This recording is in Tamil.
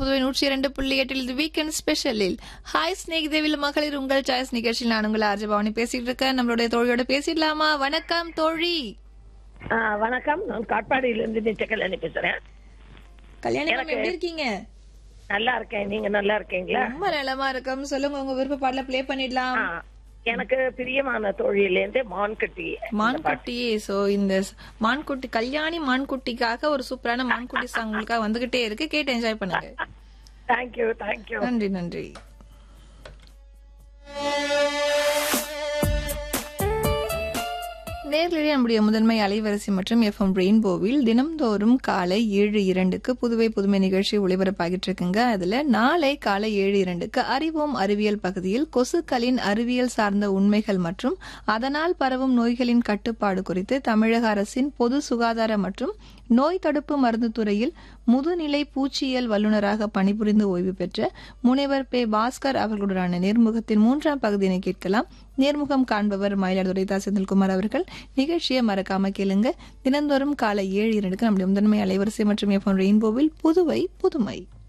புதுவை நூற்றி இரண்டு புள்ளி எட்டில் இது வீக்கெண்ட் ஸ்பெஷலில் ஹாய் ஸ்னேக் தேவில் மகளிர் உங்கள் சாய்ஸ் நிகழ்ச்சியில் நான் உங்களை ஆர்ஜ பவானி பேசிட்டு இருக்கேன் நம்மளுடைய தோழியோட பேசிடலாமா வணக்கம் தோழி ஆ, வணக்கம் நான் காட்பாடியில இருந்து நிச்சய கல்யாணி பேசுறேன் கல்யாணி மேம் எனக்கு- எப்படி இருக்கீங்க நல்லா இருக்கேன் நீங்க நல்லா இருக்கீங்களா ரொம்ப நலமா இருக்கும் சொல்லுங்க உங்க விருப்ப பாடல ப்ளே பண்ணிடலாம் ஆ, எனக்கு பிரியமான தோழியில இருந்து மான்கட்டி மான்குட்டி சோ இந்த ஸ்- மான்குட்டி கல்யாணி மான்குட்டிக்காக ஒரு சூப்பரான மான்குட்டி சாங் உங்களுக்காக வந்துகிட்டே இருக்கு கேட்டு என்ஜாய் பண்ணுங்க தேங்க்யூ தேங்க்யூ நன்றி நன்றி நேர்களிலே நம்முடைய முதன்மை அலைவரிசை மற்றும் எஃப்எம் ரெயின்போவில் தினம்தோறும் காலை ஏழு இரண்டுக்கு புதுவை புதுமை நிகழ்ச்சி ஒளிபரப்பாகிட்டு இருக்குங்க அதுல நாளை காலை ஏழு இரண்டுக்கு அறிவோம் அறிவியல் பகுதியில் கொசுக்களின் அறிவியல் சார்ந்த உண்மைகள் மற்றும் அதனால் பரவும் நோய்களின் கட்டுப்பாடு குறித்து தமிழக அரசின் பொது சுகாதார மற்றும் நோய் தடுப்பு மருந்து துறையில் முதுநிலை பூச்சியியல் வல்லுநராக பணிபுரிந்து ஓய்வு பெற்ற முனைவர் பே பாஸ்கர் அவர்களுடனான நேர்முகத்தின் மூன்றாம் பகுதியினை கேட்கலாம் நேர்முகம் காண்பவர் மயிலாடுதுறை தா செந்தில்குமார் அவர்கள் நிகழ்ச்சியை மறக்காம கேளுங்க தினந்தோறும் காலை ஏழு இரண்டுக்கு நம்முடைய முதன்மை அலைவரிசை மற்றும் எஃப்எம் ரெயின்போவில் புதுவை புதுமை